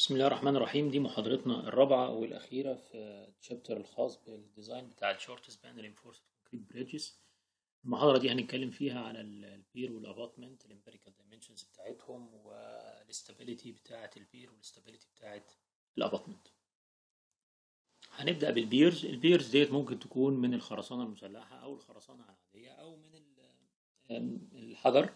بسم الله الرحمن الرحيم دي محاضرتنا الرابعة والأخيرة في الشابتر الخاص بالديزاين بتاع الشورت سبان رينفورسد كونكريت بريدجز المحاضرة دي هنتكلم فيها على البير والاباتمنت الامبيريكال دايمنشنز بتاعتهم والاستابيليتي بتاعة البير والاستابيليتي بتاعة الاباتمنت هنبدأ بالبيرز البيرز ديت ممكن تكون من الخرسانة المسلحة أو الخرسانة العادية أو من الحجر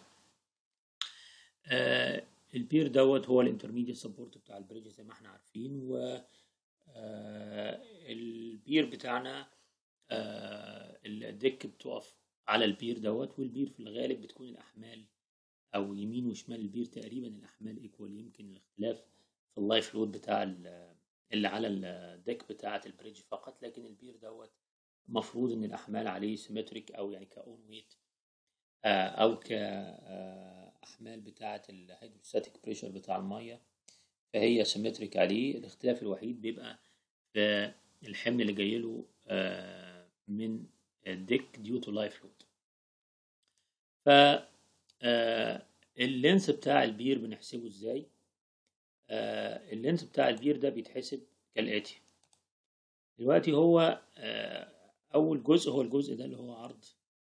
آه، البير دوت هو الانترميديت سبورت بتاع البريدج زي ما احنا عارفين و البير بتاعنا آه، الديك بتقف على البير دوت والبير في الغالب بتكون الاحمال او يمين وشمال البير تقريبا الاحمال ايكوال يمكن الاختلاف في اللايف لود بتاع اللي على الديك بتاعه البريدج فقط لكن البير دوت المفروض ان الاحمال عليه سيمتريك او يعني كاون ويت او كاحمال بتاعه الهيدروستاتيك بريشر بتاع الميه فهي سيمتريك عليه الاختلاف الوحيد بيبقى في الحمل اللي جاي له من الديك ديو تو لايف لود ف اللينس بتاع البير بنحسبه ازاي اللينس بتاع البير ده بيتحسب كالاتي دلوقتي هو اول جزء هو الجزء ده اللي هو عرض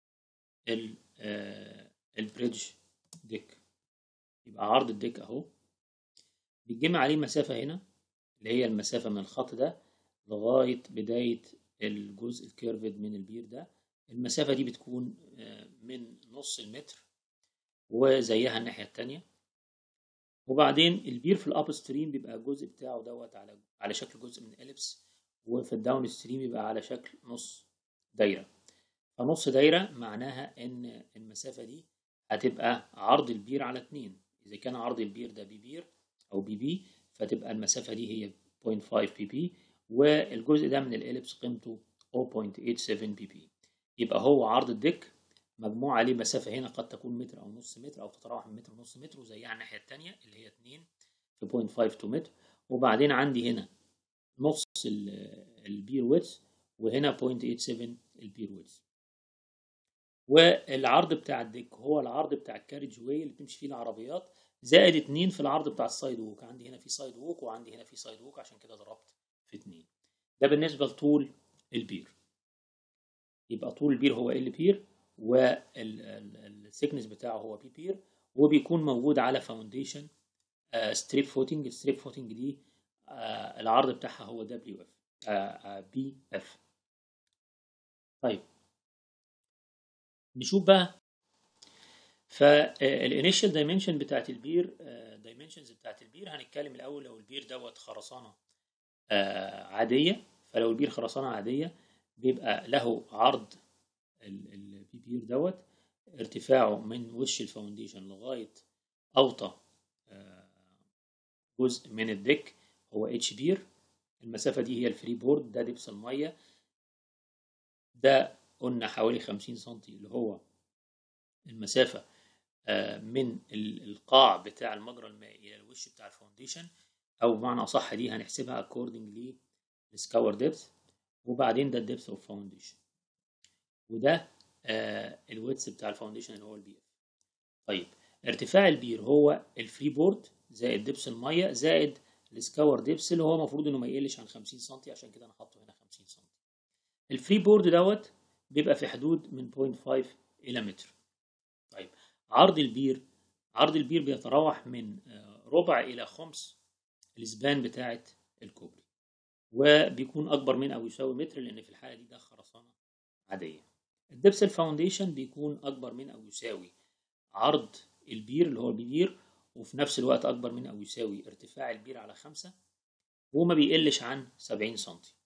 البريدج ديك يبقى عرض الديك اهو بيتجمع عليه مسافة هنا اللي هي المسافة من الخط ده لغاية بداية الجزء الكيرفد من البير ده المسافة دي بتكون من نص المتر وزيها الناحية التانية وبعدين البير في الاب ستريم بيبقى الجزء بتاعه دوت على على شكل جزء من اليبس وفي الداون ستريم يبقى على شكل نص دايره فنص دايرة معناها إن المسافة دي هتبقى عرض البير على اتنين إذا كان عرض البير ده بي بير أو بي بي فتبقى المسافة دي هي 0.5 بي بي والجزء ده من الإليبس قيمته 0.87 بي بي يبقى هو عرض الديك مجموع عليه مسافة هنا قد تكون متر أو نص متر أو تتراوح من متر ونص متر وزيها الناحية التانية اللي هي 2 في 0.52 متر وبعدين عندي هنا نص البير ويتس وهنا 0.87 البير ويتس والعرض بتاع الديك هو العرض بتاع الكاريج واي اللي بتمشي فيه العربيات زائد اتنين في العرض بتاع السايد ووك عندي هنا في سايد ووك وعندي هنا في سايد ووك عشان كده ضربت في اتنين ده بالنسبة لطول البير يبقى طول البير هو ال بير والثيكنس بتاعه هو بي بير وبيكون موجود على فاونديشن ستريب فوتنج الستريب فوتنج دي آه العرض بتاعها هو دبليو اف بي اف طيب نشوف بقى فالانيشال دايمنشن بتاعت البير دايمنشنز بتاعت البير هنتكلم الاول لو البير دوت خرسانه عاديه فلو البير خرسانه عاديه بيبقى له عرض البي بير دوت ارتفاعه من وش الفاونديشن لغايه اوطى جزء من الديك هو اتش بير المسافه دي هي الفري بورد ده دبس الميه ده قلنا حوالي 50 سم اللي هو المسافة من القاع بتاع المجرى المائي إلى الوش بتاع الفاونديشن أو بمعنى أصح دي هنحسبها according للسكاور ديبث وبعدين ده الدبث اوف فاونديشن وده الويتس بتاع الفاونديشن اللي هو البي اف طيب ارتفاع البير هو الفري بورد زائد دبس الميه زائد السكاور ديبس اللي هو المفروض انه ما يقلش عن 50 سم عشان كده انا حاطه هنا 50 سم الفري بورد دوت بيبقى في حدود من 0.5 إلى متر. طيب عرض البير عرض البير بيتراوح من ربع إلى خمس الإسبان بتاعة الكوبري وبيكون أكبر من أو يساوي متر لأن في الحالة دي ده خرسانة عادية. الدبس الفاونديشن بيكون أكبر من أو يساوي عرض البير اللي هو البير وفي نفس الوقت أكبر من أو يساوي ارتفاع البير على خمسة وما بيقلش عن 70 سنتي.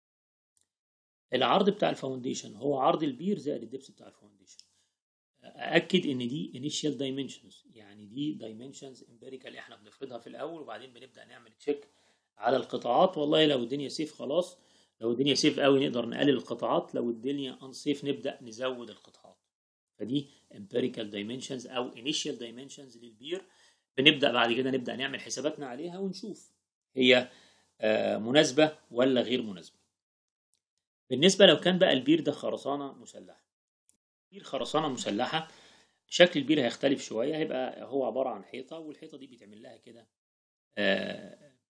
العرض بتاع الفاونديشن هو عرض البير زائد الدبس بتاع الفاونديشن ااكد ان دي initial dimensions يعني دي dimensions empirical احنا بنفرضها في الاول وبعدين بنبدا نعمل تشيك على القطاعات والله لو الدنيا سيف خلاص لو الدنيا سيف قوي نقدر نقلل القطاعات لو الدنيا unsafe نبدا نزود القطاعات فدي empirical dimensions او initial dimensions للبير بنبدا بعد كده نبدا نعمل حساباتنا عليها ونشوف هي مناسبه ولا غير مناسبه بالنسبة لو كان بقى البير ده خرسانة مسلحة بير خرسانة مسلحة شكل البير هيختلف شوية هيبقى هو عبارة عن حيطة والحيطة دي بيتعمل لها كده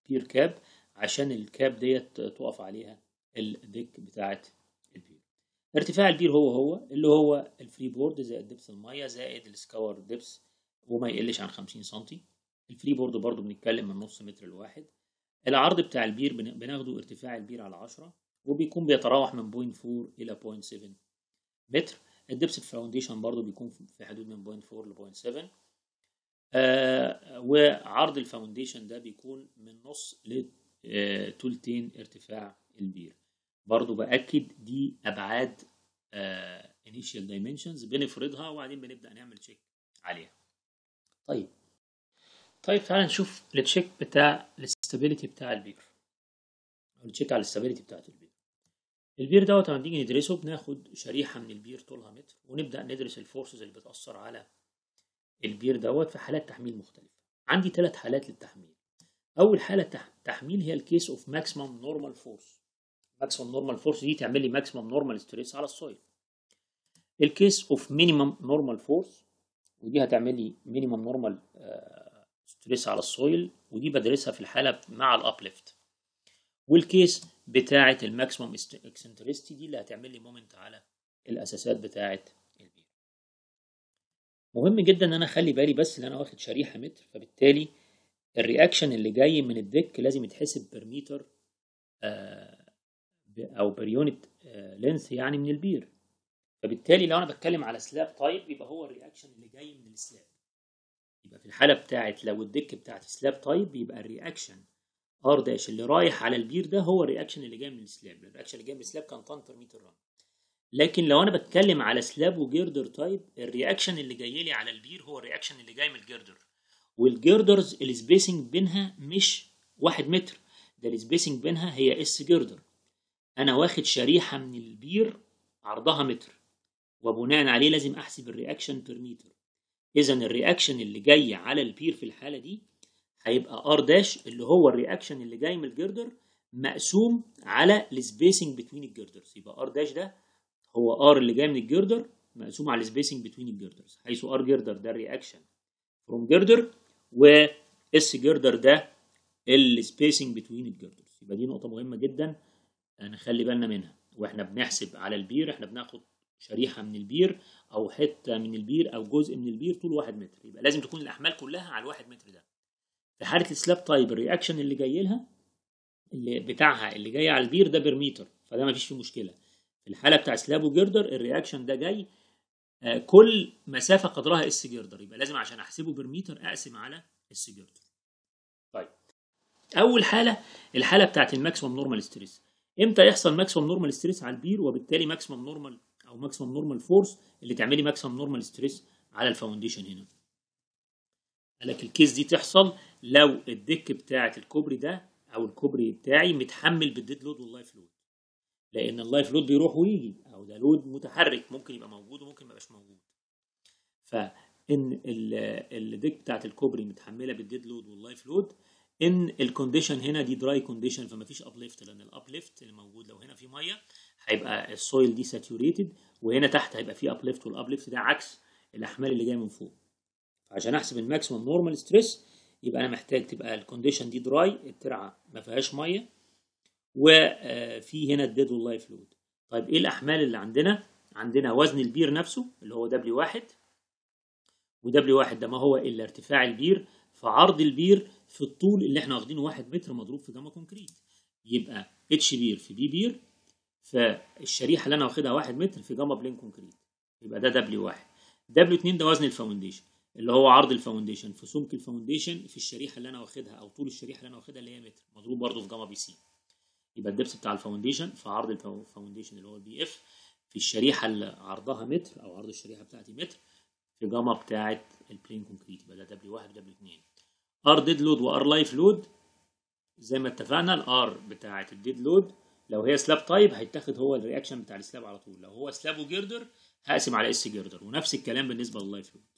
بير كاب عشان الكاب ديت تقف عليها الديك بتاعت البير ارتفاع البير هو هو اللي هو الفري بورد زائد دبس الميه زائد السكور دبس وما يقلش عن 50 سم الفري بورد برضو بنتكلم من نص متر لواحد العرض بتاع البير بناخده ارتفاع البير على 10 وبيكون بيتراوح من 0.4 الى 0.7 متر الدبس الفاونديشن برضو بيكون في حدود من 0.4 ل 0.7 آه وعرض الفاونديشن ده بيكون من نص لتلتين ارتفاع البير برضو بأكد دي أبعاد آه initial dimensions بنفرضها وبعدين بنبدأ نعمل تشيك عليها طيب طيب تعالى نشوف التشيك بتاع الاستابيليتي بتاع البير او التشيك على الاستابيليتي بتاعت البير البير دوت لما نيجي ندرسه بناخد شريحه من البير طولها متر ونبدا ندرس الفورسز اللي بتاثر على البير دوت في حالات تحميل مختلفه عندي ثلاث حالات للتحميل اول حاله تحميل هي الكيس اوف ماكسيمم نورمال فورس ماكسيمم نورمال فورس دي تعمل لي ماكسيمم نورمال ستريس على السويل الكيس اوف مينيمم نورمال فورس ودي هتعمل لي مينيمم نورمال ستريس على السويل ودي بدرسها في الحاله مع الابليفت والكيس بتاعه الماكسيمم اكسنترستي دي اللي هتعمل لي مومنت على الاساسات بتاعه البير مهم جدا ان انا اخلي بالي بس ان انا واخد شريحه متر فبالتالي الرياكشن اللي جاي من الديك لازم يتحسب بير متر او بير يونت لينث يعني من البير فبالتالي لو انا بتكلم على سلاب تايب يبقى هو الرياكشن اللي جاي من السلاب يبقى في الحاله بتاعت لو الديك بتاعت سلاب تايب يبقى الرياكشن ار داش اللي رايح على البير ده هو الرياكشن اللي جاي من السلاب الرياكشن اللي جاي من السلاب كان طن بير متر ران لكن لو انا بتكلم على سلاب وجيردر تايب الرياكشن اللي جاي لي على البير هو الرياكشن اللي جاي من الجيردر والجيردرز السبيسنج بينها مش واحد متر ده السبيسنج بينها هي اس جيردر انا واخد شريحه من البير عرضها متر وبناء عليه لازم احسب الرياكشن بير متر اذا الرياكشن اللي جاي على البير في الحاله دي هيبقى ار داش اللي هو الرياكشن اللي جاي من الجردر مقسوم على السبيسنج بتوين الجردرز يبقى ار داش ده هو ار اللي جاي من الجردر مقسوم على السبيسنج بتوين الجردرز حيث ار جردر ده الرياكشن فروم جردر واس جردر ده السبيسنج بتوين الجردرز يبقى دي نقطه مهمه جدا نخلي بالنا منها واحنا بنحسب على البير احنا بناخد شريحه من البير او حته من البير او جزء من البير طول واحد متر يبقى لازم تكون الاحمال كلها على الواحد متر ده في حاله السلاب تايب الرياكشن اللي جاي لها اللي بتاعها اللي جاي على البير ده برميتر فده ما فيش فيه مشكله في الحاله بتاع سلاب وجردر الرياكشن ده جاي آه كل مسافه قدرها اس جردر يبقى لازم عشان احسبه برميتر اقسم على اس جردر طيب اول حاله الحاله بتاعت الماكسيمم نورمال ستريس امتى يحصل ماكسيمم نورمال ستريس على البير وبالتالي ماكسيمم نورمال او ماكسيمم نورمال فورس اللي تعملي ماكسيمم نورمال ستريس على الفاونديشن هنا قال لك الكيس دي تحصل لو الديك بتاعه الكوبري ده او الكوبري بتاعي متحمل بالديد لود واللايف لود لان اللايف لود بيروح ويجي او ده لود متحرك ممكن يبقى موجود وممكن ما يبقاش موجود فان الديك بتاعه الكوبري متحمله بالديد لود واللايف لود ان الكونديشن هنا دي دراي كونديشن فما فيش ابليفت لان الابليفت اللي موجود لو هنا في ميه هيبقى السويل دي ساتوريتد وهنا تحت هيبقى في ابليفت والابليفت ده عكس الاحمال اللي جايه من فوق عشان احسب الماكسيمم نورمال ستريس يبقى انا محتاج تبقى الكونديشن دي دراي الترعه ما فيهاش ميه وفي هنا الديد واللايف لود طيب ايه الاحمال اللي عندنا عندنا وزن البير نفسه اللي هو دبليو واحد ودبليو واحد ده ما هو الا ارتفاع البير في عرض البير في الطول اللي احنا واخدينه واحد متر مضروب في جاما كونكريت يبقى اتش بير في بي بير فالشريحه اللي انا واخدها واحد متر في جاما بلين كونكريت يبقى ده دبليو واحد دبليو 2 ده وزن الفاونديشن اللي هو عرض الفاونديشن في سمك الفاونديشن في الشريحه اللي انا واخدها او طول الشريحه اللي انا واخدها اللي هي متر مضروب برضه في جاما بي سي يبقى الدبس بتاع الفاونديشن في عرض الفاونديشن اللي هو البي اف في الشريحه اللي عرضها متر او عرض الشريحه بتاعتي متر في جاما بتاعت البلين كونكريت يبقى ده دبليو 1 ودبليو 2 ار ديد لود وار لايف لود زي ما اتفقنا الار بتاعت الديد لود لو هي سلاب تايب هيتاخد هو الرياكشن بتاع السلاب على طول لو هو سلاب وجيردر هقسم على اس جيردر ونفس الكلام بالنسبه لللايف لود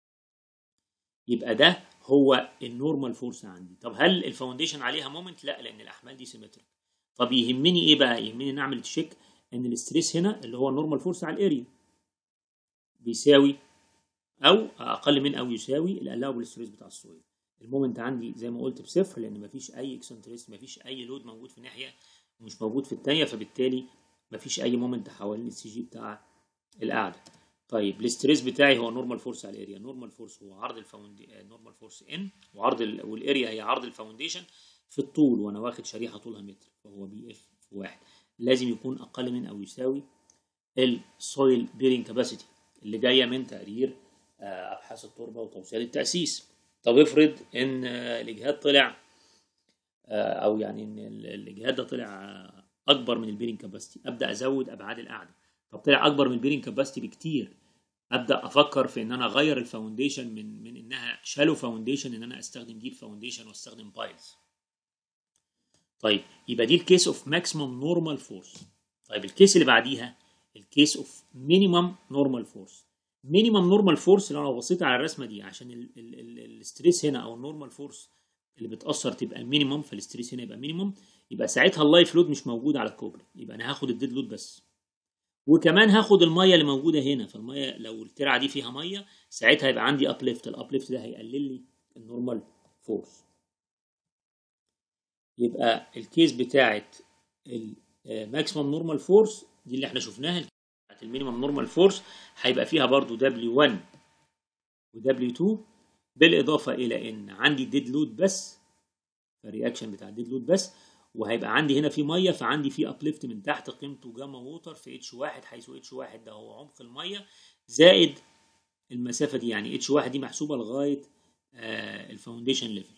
يبقى ده هو النورمال فورس عندي طب هل الفاونديشن عليها مومنت لا لان الاحمال دي سيمتريك طب يهمني ايه بقى يهمني نعمل تشيك ان الاستريس هنا اللي هو النورمال فورس على الاريا بيساوي او اقل من او يساوي الالاوبل ستريس بتاع السويل المومنت عندي زي ما قلت بصفر لان مفيش اي اكسنتريست مفيش اي لود موجود في ناحيه ومش موجود في الثانيه فبالتالي مفيش اي مومنت حوالين السي جي بتاع القاعده طيب الاستريس بتاعي هو نورمال فورس على الاريا نورمال فورس هو عرض الفاوندي نورمال فورس ان وعرض ال... والاريا هي عرض الفاونديشن في الطول وانا واخد شريحه طولها متر فهو بي اف في واحد لازم يكون اقل من او يساوي السويل بيرنج كاباسيتي اللي جايه من تقرير ابحاث التربه وتوصيل التاسيس طب افرض ان الاجهاد طلع او يعني ان الاجهاد ده طلع اكبر من البيرنج كاباسيتي ابدا ازود ابعاد القاعده طب طلع اكبر من البيرنج كاباسيتي بكتير ابدا افكر في ان انا اغير الفاونديشن من من انها شالو فاونديشن ان انا استخدم ديب فاونديشن واستخدم بايلز طيب يبقى دي الكيس اوف ماكسيمم نورمال فورس طيب الكيس اللي بعديها الكيس اوف مينيمم نورمال فورس مينيمم نورمال فورس لو انا بصيت على الرسمه دي عشان الاستريس هنا او النورمال فورس اللي بتاثر تبقى مينيمم فالاستريس هنا يبقى مينيمم يبقى ساعتها اللايف لود مش موجود على الكوبري يبقى انا هاخد الديد لود بس وكمان هاخد الميه اللي موجوده هنا فالميه لو الترعه دي فيها ميه ساعتها يبقى عندي ابليفت الابليفت ده هيقلل لي النورمال فورس يبقى الكيس بتاعت الماكسيمم نورمال فورس دي اللي احنا شفناها بتاعت المينيمم نورمال فورس هيبقى فيها برضو W1 و W2 بالاضافه الى ان عندي ديد لود بس الرياكشن بتاع الديد لود بس وهيبقى عندي هنا في ميه فعندي في ابليفت من تحت قيمته جاما ووتر في اتش 1 حيث اتش 1 ده هو عمق الميه زائد المسافه دي يعني اتش 1 دي محسوبه لغايه آه الفاونديشن ليفل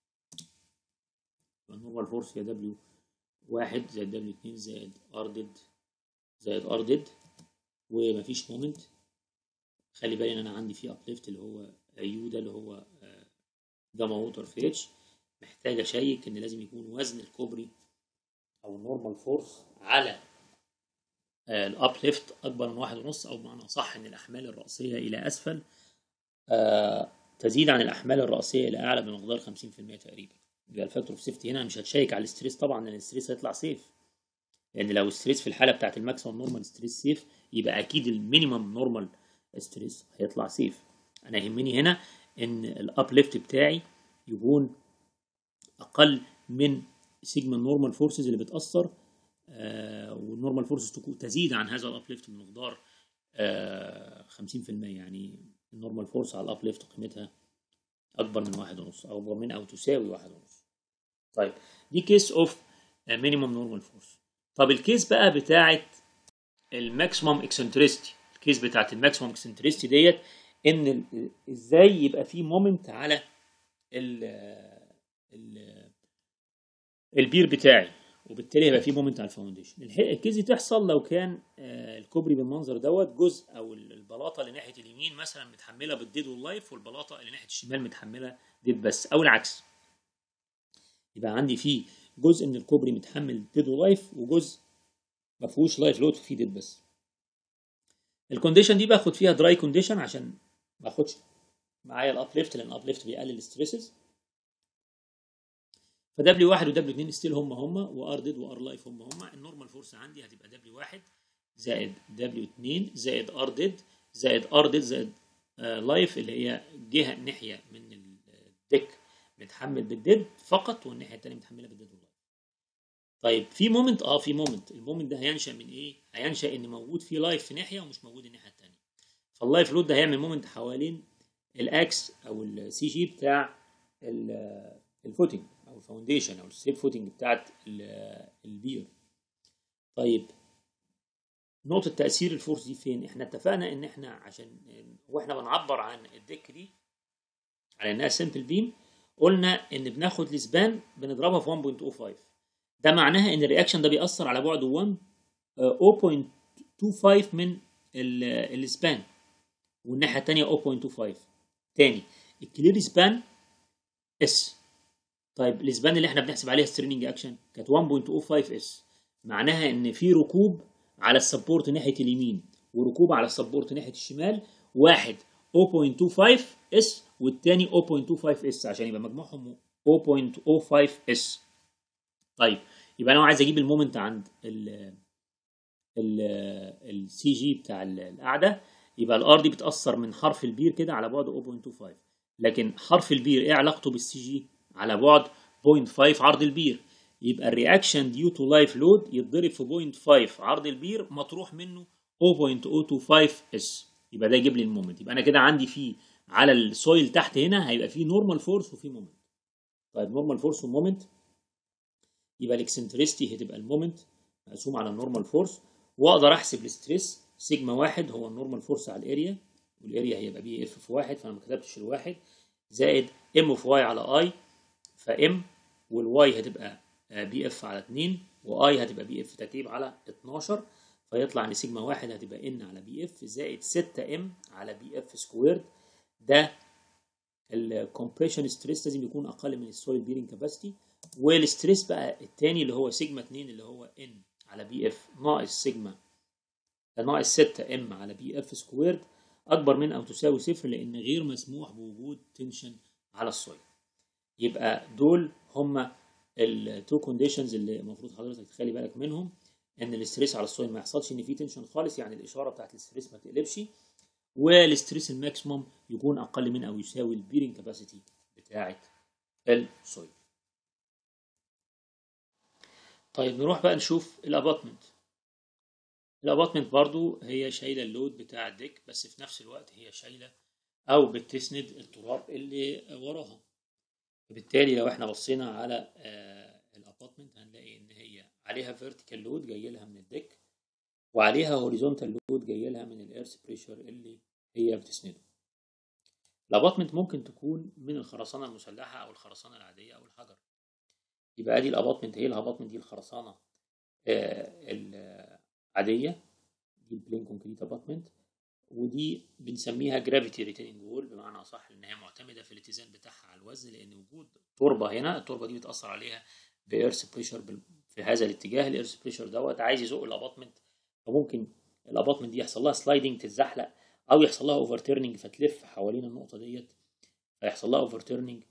النورمال فورس هي دبليو 1 زائد دبليو 2 زائد ار ديد زائد ار ديد ومفيش مومنت خلي بالي ان انا عندي في ابليفت اللي هو يو ده اللي هو آه جاما ووتر في اتش محتاج اشيك ان لازم يكون وزن الكوبري او النورمال فورس على آه الابليفت اكبر من واحد ونص او بمعنى صح ان الاحمال الرأسية الى اسفل آه تزيد عن الاحمال الرأسية الى اعلى بمقدار 50% تقريبا يبقى الفاكتور اوف سيفتي هنا مش هتشيك على الاستريس طبعا لان الاستريس هيطلع سيف لان لو الستريس في الحاله بتاعت الماكسيمم نورمال ستريس سيف يبقى اكيد المينيمم نورمال ستريس هيطلع سيف انا يهمني هنا ان الابليفت بتاعي يكون اقل من سيجما النورمال فورسز اللي بتاثر آه والنورمال فورسز تكون تزيد عن هذا الابليفت بمقدار آه 50% يعني النورمال فورس على الابليفت قيمتها اكبر من واحد ونص او اكبر من او تساوي واحد ونص طيب دي كيس اوف مينيمم نورمال فورس طب الكيس بقى بتاعت الماكسيمم اكسنتريستي الكيس بتاعت الماكسيمم اكسنتريستي ديت ان ازاي يبقى في مومنت على ال ال البير بتاعي وبالتالي هيبقى في مومنت على الفاونديشن الكيس دي تحصل لو كان الكوبري بالمنظر دوت جزء او البلاطه اللي ناحيه اليمين مثلا متحمله بالديد واللايف والبلاطه اللي ناحيه الشمال متحمله ديد بس او العكس يبقى عندي فيه جزء من الكوبري متحمل ديد ولايف وجزء ما فيهوش لايف لود فيه ديد بس الكونديشن دي باخد فيها دراي كونديشن عشان ما اخدش معايا الابليفت لان الابليفت بيقلل الستريسز فدبليو 1 ودبليو 2 ستيل هم هم وار ديد وار لايف هم هم النورمال فورس عندي هتبقى دبليو 1 زائد دبليو 2 زائد ار ديد زائد ار ديد زائد آه لايف اللي هي جهه ناحيه من الديك متحمل بالديد فقط والناحيه الثانيه متحمله بالديد واللايف طيب في مومنت اه في مومنت المومنت ده هينشا من ايه هينشا ان موجود فيه لايف في ناحيه ومش موجود الناحيه الثانيه فاللايف لود ده هيعمل مومنت حوالين الاكس او السي جي بتاع الفوتنج او الفاونديشن او الستيب فوتنج بتاعت البير طيب نقطة تأثير الفورس دي فين؟ احنا اتفقنا ان احنا عشان واحنا بنعبر عن الديك دي على انها سمبل بيم قلنا ان بناخد السبان بنضربها في 1.05 ده معناها ان الرياكشن ده بيأثر على بعد 1 0.25 من السبان والناحية التانية 0.25 تاني الكلير سبان اس طيب الاسبان اللي احنا بنحسب عليها ستريننج اكشن كانت 1.05 اس معناها ان في ركوب على السبورت ناحيه اليمين وركوب على السبورت ناحيه الشمال واحد 0.25 اس والتاني 0.25 اس عشان يبقى مجموعهم 0.05 اس طيب يبقى انا عايز اجيب المومنت عند ال ال السي جي بتاع القاعده يبقى الار دي بتاثر من حرف البير كده على بعد 0.25 لكن حرف البير ايه علاقته بالسي جي على بعد 0.5 عرض البير يبقى الرياكشن ديو تو لايف لود يتضرب في 0.5 عرض البير مطروح منه 0.025 اس يبقى ده يجيب لي المومنت يبقى انا كده عندي فيه على السويل تحت هنا هيبقى فيه نورمال فورس وفيه مومنت طيب نورمال فورس ومومنت يبقى الاكسنتريستي هتبقى المومنت مقسوم على النورمال فورس واقدر احسب الستريس سيجما واحد هو النورمال فورس على الاريا والاريا هيبقى بي اف في واحد فانا ما كتبتش الواحد زائد ام في واي على اي فام والواي هتبقى بي اف على 2 واي هتبقى بي اف ترتيب على 12 فيطلع ان سيجما واحد هتبقى ان على بي اف زائد 6 ام على بي اف سكويرد ده الكومبريشن ستريس لازم يكون اقل من السوليد بيرنج كاباسيتي والستريس بقى الثاني اللي هو سيجما 2 اللي هو ان على بي اف ناقص سيجما ناقص 6 ام على بي اف سكويرد اكبر من او تساوي صفر لان غير مسموح بوجود تنشن على السوليد يبقى دول هما التو كونديشنز اللي المفروض حضرتك تخلي بالك منهم ان الاستريس على السويل ما يحصلش ان في تنشن خالص يعني الاشاره بتاعت الاستريس ما تقلبش والاستريس الماكسيموم يكون اقل من او يساوي البيرنج كاباسيتي بتاعت السويل طيب نروح بقى نشوف الاباتمنت الاباتمنت برضو هي شايله اللود بتاع الديك بس في نفس الوقت هي شايله او بتسند التراب اللي وراها فبالتالي لو احنا بصينا على آه الاباتمنت هنلاقي ان هي عليها فيرتيكال لود جاي لها من الديك وعليها هوريزونتال لود جاي لها من الايرث بريشر اللي هي بتسنده الاباتمنت ممكن تكون من الخرسانه المسلحه او الخرسانه العاديه او الحجر يبقى ادي الاباتمنت هي الاباتمنت دي الخرسانه آه العاديه دي البلين كونكريت اباتمنت ودي بنسميها جرافيتي ريتيننج وول بمعنى اصح ان هي معتمده في الاتزان بتاعها على الوزن لان وجود تربه هنا التربه دي بتاثر عليها بايرث بريشر في هذا الاتجاه الايرث بريشر دوت عايز يزق الاباتمنت فممكن الاباتمنت دي يحصل لها سلايدنج تتزحلق او يحصل لها اوفر تيرنينج فتلف حوالين النقطه ديت فيحصل لها اوفر تيرنينج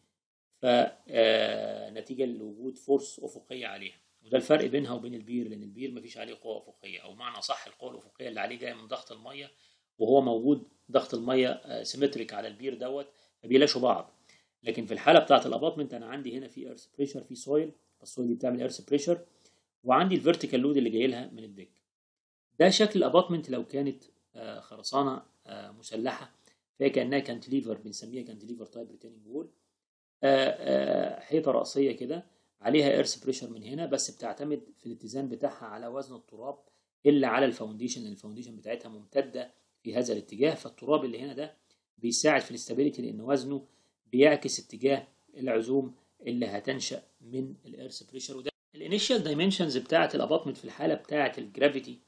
فنتيجه لوجود فورس افقيه عليها وده الفرق بينها وبين البير لان البير مفيش عليه قوه افقيه او معنى صح القوه الافقيه اللي عليه جايه من ضغط الميه وهو موجود ضغط الميه سيمتريك على البير دوت فبيلاشوا بعض لكن في الحاله بتاعه الاباتمنت انا عندي هنا في ايرث بريشر في سويل السويل دي بتعمل ايرث بريشر وعندي الفيرتيكال لود اللي جاي لها من الديك ده شكل الاباتمنت لو كانت خرسانه مسلحه فهي كانها كانتليفر بنسميها كانتليفر تايب ريتيننج وول حيطه راسيه كده عليها ايرث بريشر من هنا بس بتعتمد في الاتزان بتاعها على وزن التراب الا على الفاونديشن الفاونديشن بتاعتها ممتده في هذا الاتجاه فالتراب اللي هنا ده بيساعد في الاستابيليتي لان وزنه بيعكس اتجاه العزوم اللي هتنشا من الايرث بريشر وده الانيشال دايمنشنز بتاعه الاباطمنت في الحاله بتاعه الجرافيتي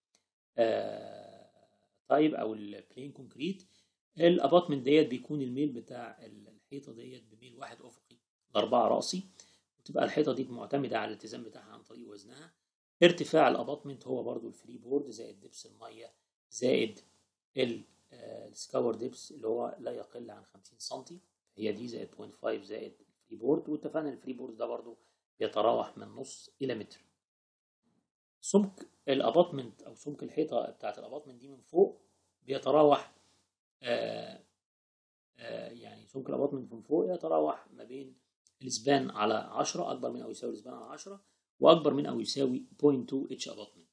تايب او البلين كونكريت الاباطمنت ديت بيكون الميل بتاع الحيطه ديت بميل واحد افقي لاربعه راسي وتبقى الحيطه دي معتمده على الالتزام بتاعها عن طريق وزنها ارتفاع الاباطمنت هو برضو الفري بورد زائد دبس الميه زائد السكاور ديبس اللي هو لا يقل عن 50 سم هي دي زائد 0.5 زائد الفري بورد واتفقنا الفري بورد ده برضو بيتراوح من نص الى متر سمك الاباطمنت او سمك الحيطه بتاعت الاباطمنت دي من فوق بيتراوح آآ آآ يعني سمك الاباطمنت من فوق يتراوح ما بين الاسبان على 10 اكبر من او يساوي الاسبان على 10 واكبر من او يساوي 0.2 اتش اباطمنت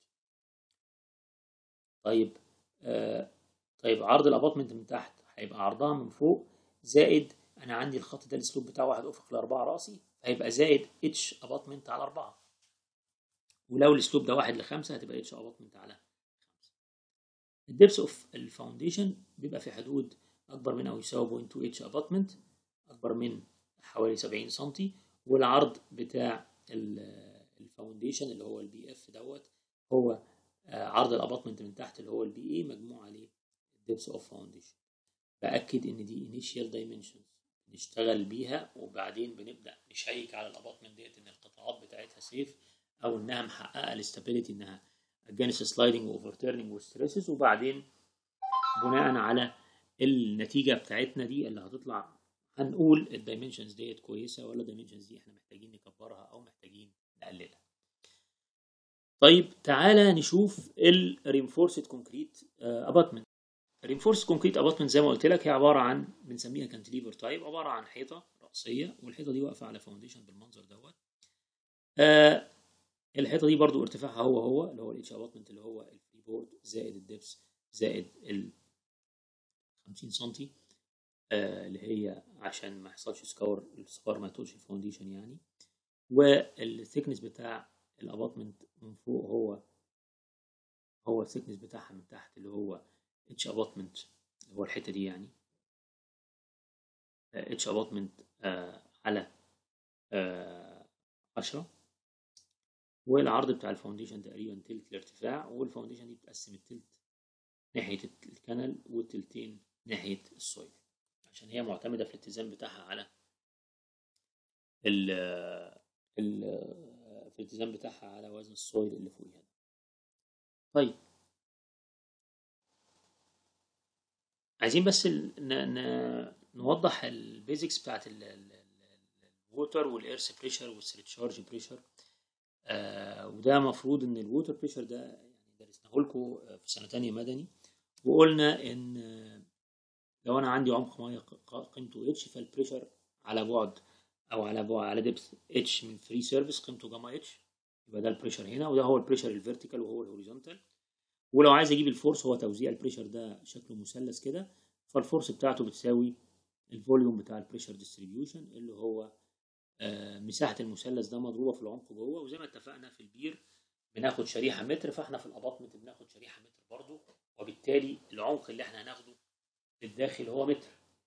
طيب آه طيب عرض الاباطمنت من تحت هيبقى عرضها من فوق زائد انا عندي الخط ده الاسلوب بتاعه واحد افق لاربعه راسي هيبقى زائد اتش اباطمنت على اربعه ولو الاسلوب ده واحد لخمسه هتبقى اتش اباطمنت على خمسه الدبس اوف الفاونديشن بيبقى في حدود اكبر من او يساوي 0.2 اتش اباطمنت اكبر من حوالي 70 سم والعرض بتاع الفاونديشن اللي هو البي اف دوت هو عرض الاباطمنت من تحت اللي هو البي اي مجموع عليه الدبس اوف فاونديشن باكد ان دي انيشال دايمنشنز نشتغل بيها وبعدين بنبدا نشيك على الاباطمنت ديت ان القطاعات بتاعتها سيف او انها محققه الاستابيليتي انها اجينست سلايدنج واوفر تيرنينج وستريسز وبعدين بناء على النتيجه بتاعتنا دي اللي هتطلع هنقول الدايمنشنز ديت كويسه ولا الدايمنشنز دي احنا محتاجين نكبرها او محتاجين نقللها طيب تعالى نشوف الرينفورسد كونكريت اباتمنت الرينفورس كونكريت اباتمنت زي ما قلت لك هي عباره عن بنسميها كانتليفر تايب عباره عن حيطه راسيه والحيطه دي واقفه على فاونديشن بالمنظر دوت آه الحيطه دي برضو ارتفاعها هو هو اللي هو الاتش اباتمنت اللي هو الفري بورد زائد الدبس زائد ال 50 سم آه اللي هي عشان ما يحصلش سكور السكور ما يطولش الفاونديشن يعني والثيكنس بتاع الاباتمنت من فوق هو هو الثيكنس بتاعها من تحت اللي هو اتش اباتمنت اللي هو الحته دي يعني اتش اباتمنت آه على آه 10 والعرض بتاع الفاونديشن تقريبا تلت الارتفاع والفاونديشن دي بتقسم التلت ناحيه الكنل والتلتين ناحيه السويل عشان هي معتمده في الاتزان بتاعها على ال ال في الالتزام بتاعها على وزن السويل اللي فوقيها طيب عايزين بس ن... ن... نوضح البيزكس بتاعت الووتر والاير بريشر والسريتشارج بريشر آه وده مفروض ان الووتر بريشر ده يعني درسناه لكم في سنه تانية مدني وقلنا ان لو انا عندي عمق ميه قيمته اتش فالبريشر على بعد او على بعد على دبث اتش من فري سيرفيس قيمته جاما اتش يبقى ده البريشر هنا وده هو البريشر الفيرتيكال وهو الهوريزونتال ولو عايز اجيب الفورس هو توزيع البريشر ده شكله مثلث كده فالفورس بتاعته بتساوي الفوليوم بتاع البريشر ديستريبيوشن اللي هو آه مساحه المثلث ده مضروبه في العمق جوه وزي ما اتفقنا في البير بناخد شريحه متر فاحنا في الاباطمنت بناخد شريحه متر برضه وبالتالي العمق اللي احنا هناخده في الداخل هو متر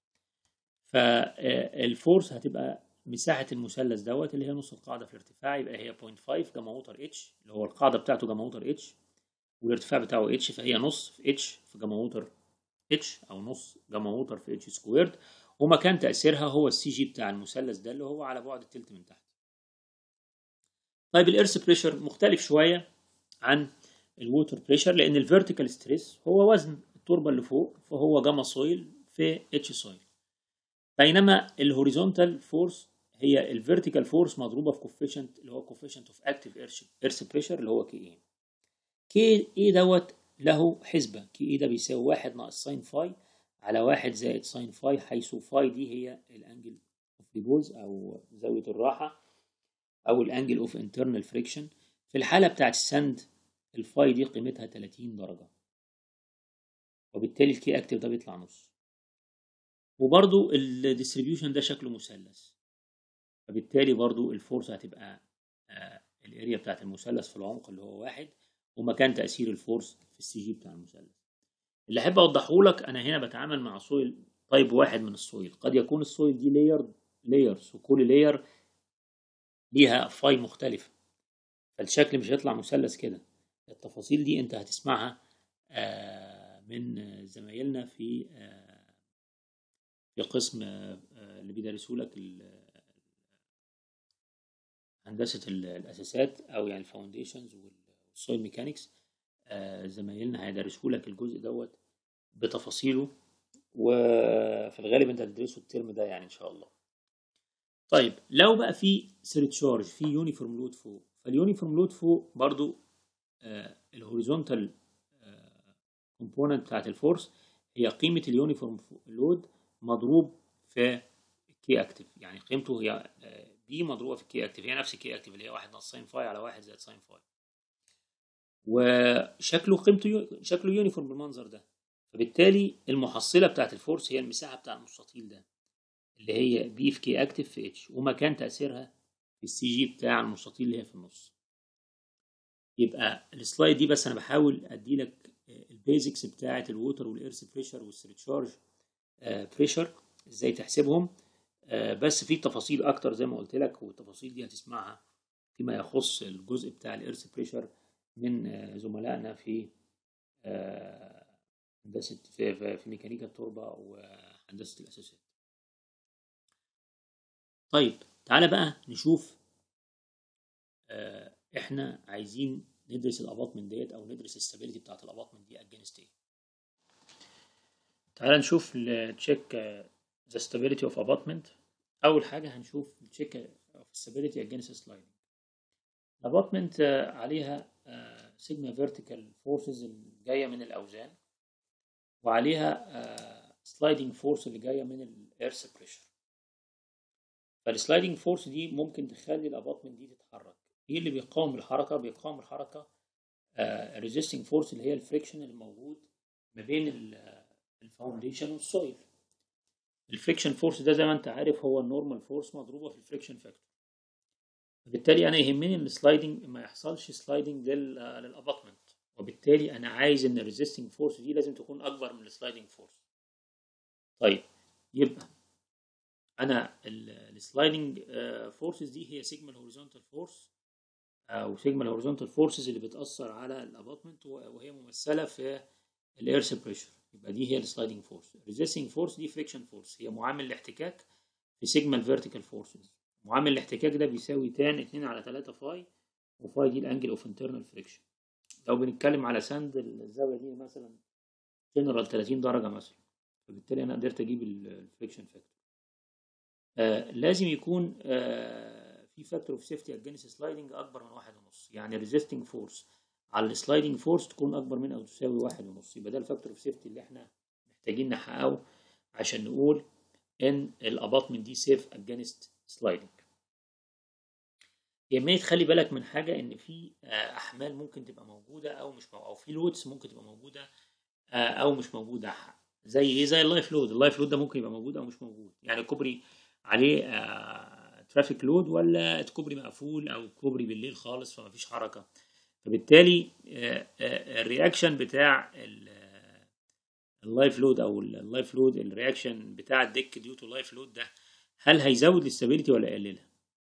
فالفورس هتبقى مساحة المثلث دوت اللي هي نص القاعدة في الارتفاع يبقى هي 0.5 جاما ووتر اتش اللي هو القاعدة بتاعته جاما ووتر اتش والارتفاع بتاعه اتش فهي نص في اتش في جاما ووتر اتش او نص جاما ووتر في اتش سكويرد ومكان تأثيرها هو السي جي بتاع المثلث ده اللي هو على بعد التلت من تحت. طيب الارث بريشر مختلف شوية عن الووتر بريشر لأن الفيرتيكال ستريس هو وزن التربة اللي فوق فهو جاما سويل في اتش سويل. بينما الهوريزونتال فورس هي الفيرتيكال فورس مضروبه في كوفيشنت اللي هو كوفيشنت اوف اكتيف ايرث بريشر اللي هو كي اي كي اي دوت له حسبه كي اي ده بيساوي واحد ناقص ساين فاي على واحد زائد ساين فاي حيث فاي دي هي الانجل اوف ريبوز او زاويه الراحه او الانجل اوف انترنال فريكشن في الحاله بتاعت السند الفاي دي قيمتها 30 درجه وبالتالي الكي اكتيف ده بيطلع نص وبرضو الديستريبيوشن ده شكله مثلث فبالتالي برضو الفورس هتبقى آه الاريا بتاعت المثلث في العمق اللي هو واحد ومكان تأثير الفورس في السي جي بتاع المثلث اللي احب اوضحه لك انا هنا بتعامل مع سويل تايب واحد من السويل قد يكون السويل دي لاير لايرز وكل لاير ليها فاي مختلفة فالشكل مش هيطلع مثلث كده التفاصيل دي انت هتسمعها آه من زمايلنا في آه في قسم اللي بيدرسوا لك هندسة الأساسات أو يعني الفاونديشنز والسويل ميكانيكس زمايلنا هيدرسوا لك الجزء دوت بتفاصيله وفي الغالب أنت هتدرسه الترم ده يعني إن شاء الله. طيب لو بقى في سيرتشارج في يونيفورم لود فوق فاليونيفورم لود فوق برضو آه الهوريزونتال كومبوننت آه بتاعت الفورس هي قيمة اليونيفورم لود مضروب في كي اكتف يعني قيمته هي بي مضروبه في الكي اكتف هي نفس الكي اكتف اللي هي 1 ناقص ساين فاي على 1 زائد ساين فاي وشكله قيمته يو... شكله يونيفورم بالمنظر ده فبالتالي المحصله بتاعت الفورس هي المساحه بتاع المستطيل ده اللي هي بي في كي اكتف في اتش ومكان تاثيرها في السي جي بتاع المستطيل اللي هي في النص يبقى السلايد دي بس انا بحاول ادي لك البيزكس بتاعت الووتر والايرث بريشر والستريتشارج بريشر ازاي تحسبهم بس في تفاصيل اكتر زي ما قلت لك والتفاصيل دي هتسمعها فيما يخص الجزء بتاع الايرث بريشر من زملائنا في هندسه في, في ميكانيكا التربه وهندسه الاساسات طيب تعالى بقى نشوف احنا عايزين ندرس الاباطمنت ديت او ندرس الستابيليتي بتاعت الاباطمنت دي اجينست ايه تعال نشوف تشيك ذا stability اوف abutment اول حاجه هنشوف تشيك اوف stability against sliding الاباطمنت عليها سيجما فيرتيكال فورسز جايه من الاوزان وعليها سلايدنج فورس اللي جايه من الايرث بريشر فالسلايدنج فورس دي ممكن تخلي الاباطمنت دي تتحرك ايه اللي بيقاوم الحركه بيقاوم الحركه ريزيستنج فورس اللي هي الفريكشن الموجود ما بين الفاونديشن والسويل الفريكشن فورس ده زي ما انت عارف هو النورمال فورس مضروبه في الفريكشن فاكتور فبالتالي انا يهمني ان السلايدنج ما يحصلش سلايدنج للاباطمنت وبالتالي انا عايز ان الريزيستنج فورس دي لازم تكون اكبر من السلايدنج فورس طيب يبقى انا السلايدنج فورسز دي هي سيجما الهوريزونتال فورس او سيجما الهوريزونتال فورسز اللي بتاثر على الاباطمنت وهي ممثله في الايرث بريشر يبقى دي هي السلايدنج فورس الريزيستنج فورس دي فريكشن فورس هي معامل الاحتكاك في سيجما الفيرتيكال فورسز معامل الاحتكاك ده بيساوي تان 2 على 3 فاي وفاي دي الانجل اوف انترنال فريكشن لو بنتكلم على ساند الزاويه دي مثلا جنرال 30 درجه مثلا فبالتالي انا قدرت اجيب الفريكشن فاكتور آه لازم يكون آه في فاكتور اوف سيفتي اجينست سلايدنج اكبر من واحد ونص يعني ريزيستنج فورس على السلايدنج فورس تكون اكبر من او تساوي واحد ونص يبقى ده الفاكتور اوف سيفتي اللي احنا محتاجين نحققه عشان نقول ان الاباطمنت دي سيف اجينست سلايدنج يهمني تخلي بالك من حاجه ان في احمال ممكن تبقى موجوده او مش موجودة او في لودز ممكن تبقى موجوده او مش موجوده زي ايه زي اللايف لود اللايف لود ده ممكن يبقى موجود او مش موجود يعني كوبري عليه ترافيك لود ولا كوبري مقفول او كوبري بالليل خالص فما فيش حركه فبالتالي الرياكشن بتاع اللايف لود او اللايف لود الرياكشن بتاع الديك ديو تو لايف لود ده هل هيزود الاستابيليتي ولا يقللها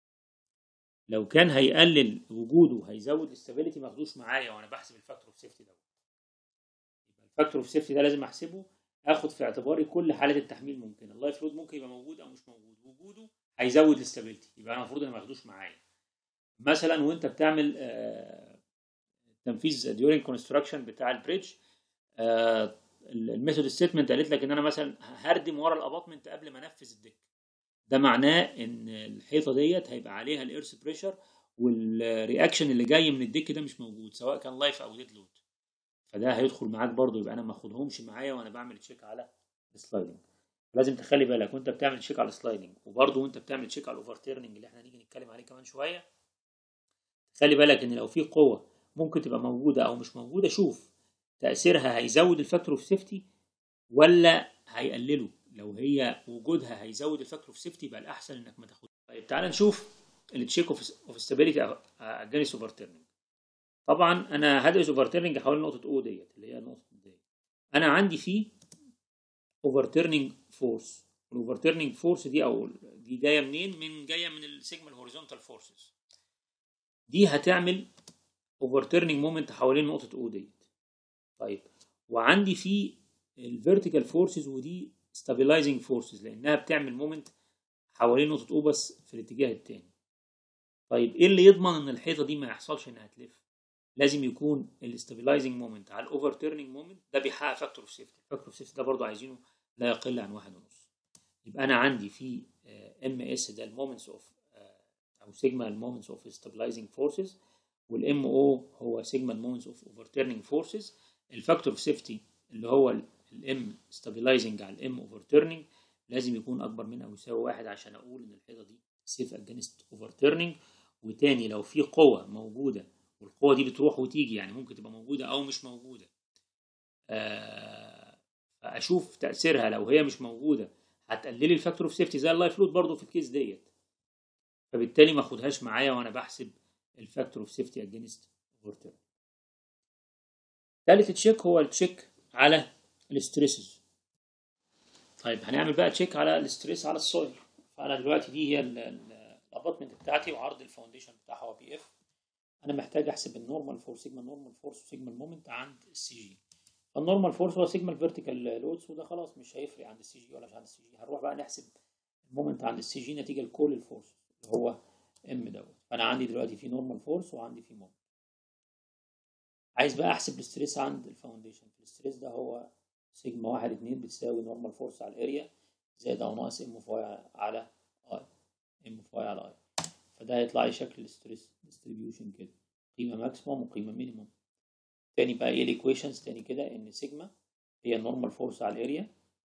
لو كان هيقلل وجوده هيزود الاستابيليتي ما اخدوش معايا وانا بحسب الفاكتور اوف سيفتي دوت يبقى الفاكتور اوف سيفتي ده لازم احسبه اخد في اعتباري كل حاله التحميل ممكن اللايف لود ممكن يبقى موجود او مش موجود وجوده هيزود الاستابيليتي يبقى انا المفروض انا ما اخدوش معايا مثلا وانت بتعمل آه تنفيذ ديورنج كونستراكشن بتاع البريدج آه الميثود ستيتمنت قالت لك ان انا مثلا هردم ورا الاباطمنت قبل ما انفذ الديك ده معناه ان الحيطه ديت هيبقى عليها الايرث بريشر والرياكشن اللي جاي من الديك ده مش موجود سواء كان لايف او ديد لود فده هيدخل معاك برضو يبقى انا ما اخدهمش معايا وانا بعمل تشيك على السلايدنج لازم تخلي بالك وانت بتعمل تشيك على السلايدنج وبرضو وانت بتعمل تشيك على الاوفر تيرنينج اللي احنا هنيجي نتكلم عليه كمان شويه خلي بالك ان لو في قوه ممكن تبقى موجوده او مش موجوده شوف تاثيرها هيزود الفاكتور اوف سيفتي ولا هيقلله لو هي وجودها هيزود الفاكتور اوف سيفتي يبقى الاحسن انك ما تاخدها طيب تعال نشوف التشيك اوف ستابيليتي اجينست اوفر تيرنينج طبعا انا هدرس اوفر تيرنينج حوالين نقطه او ديت اللي هي النقطه ديت انا عندي فيه اوفر تيرنينج فورس الاوفر تيرنينج فورس دي او دي جايه منين من جايه من السيجما الهوريزونتال فورسز دي هتعمل اوفر تيرنينج مومنت حوالين نقطه او ديت طيب وعندي فيه الفيرتيكال فورسز ودي ستابلايزنج فورسز لانها بتعمل مومنت حوالين نقطه او بس في الاتجاه التاني طيب ايه اللي يضمن ان الحيطه دي ما يحصلش انها تلف لازم يكون الاستابلايزنج مومنت على الاوفر تيرنينج مومنت ده بيحقق فاكتور اوف سيفتي الفاكتور اوف سيفتي ده برضو عايزينه لا يقل عن واحد ونص يبقى انا عندي في ام اس ده المومنتس اوف او سيجما المومنتس اوف ستابلايزنج فورسز والام او هو سيجما المومنتس اوف اوفر تيرنينج فورسز الفاكتور اوف سيفتي اللي هو الام ستابلايزنج على الام اوفر تيرنينج لازم يكون اكبر من او يساوي واحد عشان اقول ان الحيطه دي سيف اجينست اوفر تيرنينج وتاني لو في قوه موجوده والقوه دي بتروح وتيجي يعني ممكن تبقى موجوده او مش موجوده آه اشوف تاثيرها لو هي مش موجوده هتقللي الفاكتور اوف سيفتي زي اللايف لود برضو في الكيس ديت فبالتالي ما اخدهاش معايا وانا بحسب الفاكتور اوف سيفتي اجينست اوفر تيرنينج ثالث تشيك هو التشيك على الاستريسز طيب هنعمل بقى تشيك على الاستريس على السويل فانا دلوقتي دي هي الاباطمنت بتاعتي وعرض الفاونديشن بتاعها هو بي اف انا محتاج احسب النورمال فورس سيجما النورمال فورس وسيجما المومنت عند السي جي فالنورمال فورس هو سيجما الفيرتيكال لودز وده خلاص مش هيفرق عند السي جي ولا مش عند السي جي هنروح بقى نحسب المومنت عند السي جي نتيجه لكل الفورس اللي هو ام دوت فانا عندي دلوقتي في نورمال فورس وعندي في مومنت عايز بقى احسب الاستريس عند الفاونديشن الاستريس ده هو سيجما واحد اتنين بتساوي نورمال فورس على الاريا زائد او ناقص ام اوف واي على اي ام اوف واي على اي فده هيطلع لي شكل الستريس ديستريبيوشن كده قيمه ماكسيموم وقيمه مينيموم تاني بقى ايه الايكويشنز تاني كده ان سيجما هي النورمال فورس على الاريا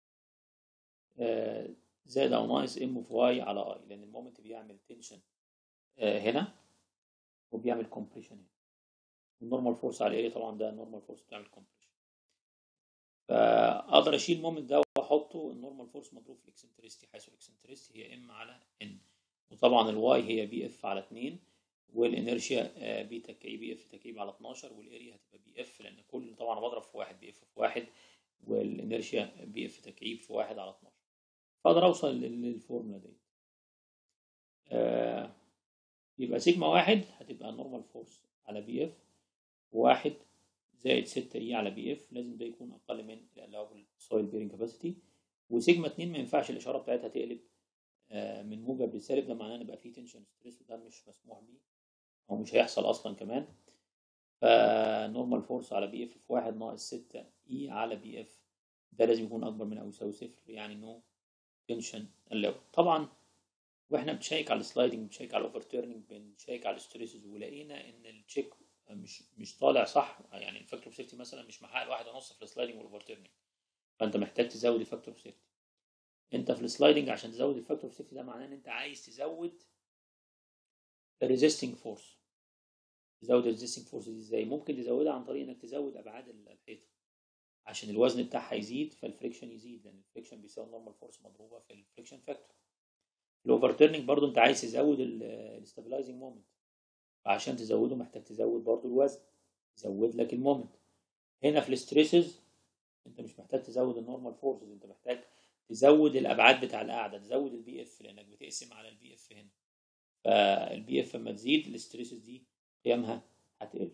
آه، زائد او ناقص ام اوف واي على اي لان المومنت بيعمل تنشن هنا وبيعمل كومبريشن هنا النورمال فورس على الاريا طبعا ده النورمال فورس بتعمل كومبريشن فاقدر اشيل المومنت ده واحطه النورمال فورس مضروب في الاكسنتريستي حيث الاكسنتريستي هي ام على ان وطبعا الواي هي بي اف على 2 والانرشيا بي تكعيب بي اف تكعيب على 12 والاريا هتبقى بي اف لان كل طبعا بضرب في واحد بي اف في واحد والانرشيا بي اف تكعيب في واحد على 12 فاقدر اوصل للفورمولا دي آه يبقى سيجما واحد هتبقى نورمال فورس على بي اف واحد زائد 6 اي على بي اف لازم ده يكون اقل من الالاوبل سويل بيرنج كاباسيتي وسيجما 2 ما ينفعش الاشاره بتاعتها تقلب آه من موجب لسالب ده معناه ان يبقى فيه تنشن ستريس وده مش مسموح بيه او مش هيحصل اصلا كمان فنورمال فورس على بي اف في واحد ناقص 6 اي على بي اف ده لازم يكون اكبر من او يساوي صفر يعني نو تنشن اللو طبعا واحنا بنشيك على السلايدنج بنشيك على الاوفر تيرنينج بنشيك على الستريسز ولقينا ان التشيك مش مش طالع صح يعني الفاكتور اوف سيفتي مثلا مش محقق واحد ونص في السلايدنج والاوفر تيرنينج فانت محتاج تزود الفاكتور اوف سيفتي انت في السلايدنج عشان تزود الفاكتور اوف سيفتي ده معناه ان انت عايز تزود الريزيستنج فورس تزود الريزيستنج فورس دي ازاي ممكن تزودها عن طريق انك تزود ابعاد الحيطه عشان الوزن بتاعها يزيد فالفريكشن يزيد لان الفريكشن بيساوي نورمال فورس مضروبه في الفريكشن فاكتور الاوفر تيرنينج برضو انت عايز تزود الاستابلايزنج مومنت فعشان تزوده محتاج تزود برضو الوزن يزود لك المومنت هنا في الستريسز انت مش محتاج تزود النورمال فورسز انت محتاج تزود الابعاد بتاع القاعده تزود البي اف لانك بتقسم على البي اف هنا فالبي اف لما تزيد الستريسز دي قيمها هتقل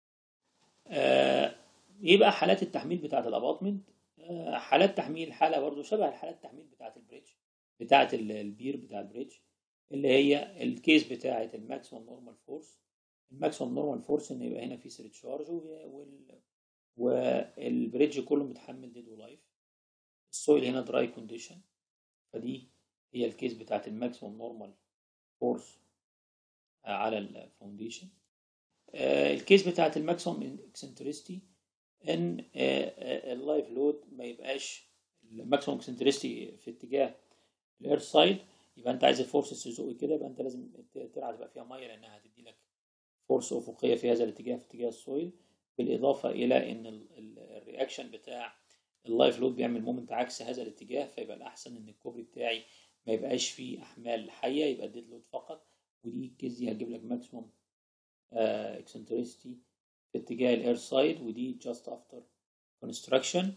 آه يبقى حالات التحميل بتاعه الاباطمنت آه حالات تحميل حاله برضو شبه الحالات التحميل بتاعه البريدج بتاعه البير بتاع البريدج اللي هي الكيس بتاعه الماكسيمم نورمال فورس الماكسيمم نورمال فورس ان يبقى هنا في سيرت شارج وال والبريدج كله متحمل ديد ولايف السويل هنا دراي كونديشن فدي هي الكيس بتاعه الماكسيمم نورمال فورس على الفاونديشن الكيس بتاعه الماكسيمم اكسنتريستي ان اللايف لود ما يبقاش الماكسيمم اكسنتريستي في اتجاه الاير سايد يبقى انت عايز الفورس تزق كده يبقى انت لازم الترعه تبقى فيها ميه لانها هتدي لك فورس افقيه في هذا الاتجاه في اتجاه السويل بالاضافه الى ان الرياكشن بتاع اللايف لود بيعمل مومنت عكس هذا الاتجاه فيبقى الاحسن ان الكوبري بتاعي ما يبقاش فيه احمال حيه يبقى ديد لود فقط ودي الكيس دي هتجيب لك ماكسيموم اكسنتريستي في اتجاه الاير سايد ودي جاست افتر كونستراكشن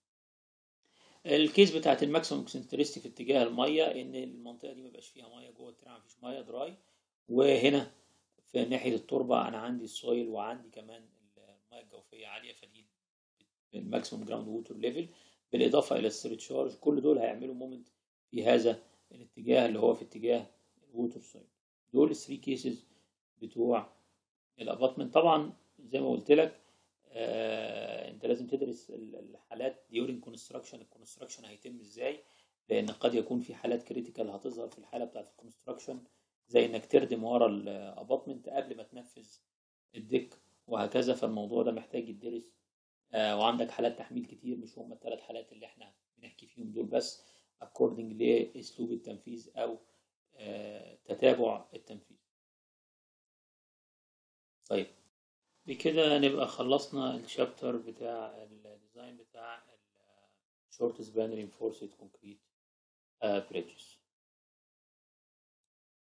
الكيس بتاعت الماكسيموم اكسنتريستي في اتجاه الميه ان المنطقه دي ما يبقاش فيها ميه جوه الترعه مفيش ميه دراي وهنا في ناحيه التربه انا عندي السويل وعندي كمان الميه الجوفيه عاليه فدي الماكسيموم جراوند ووتر ليفل بالاضافه الى السيرت شارج كل دول هيعملوا مومنت في هذا الاتجاه اللي هو في اتجاه الووتر سايد دول الثري كيسز بتوع الاباتمنت طبعا زي ما قلت لك آه انت لازم تدرس الحالات ديورنج كونستراكشن الكونستراكشن هيتم ازاي لان قد يكون في حالات كريتيكال هتظهر في الحاله بتاعه الكونستراكشن زي انك تردم ورا الاباتمنت قبل ما تنفذ الديك وهكذا فالموضوع ده محتاج يدرس آه وعندك حالات تحميل كتير مش هم الثلاث حالات اللي احنا بنحكي فيهم دول بس according لاسلوب التنفيذ او آه تتابع التنفيذ طيب بكده نبقى خلصنا الشابتر بتاع الديزاين بتاع الشورت سبان رينفورسد كونكريت بريدجز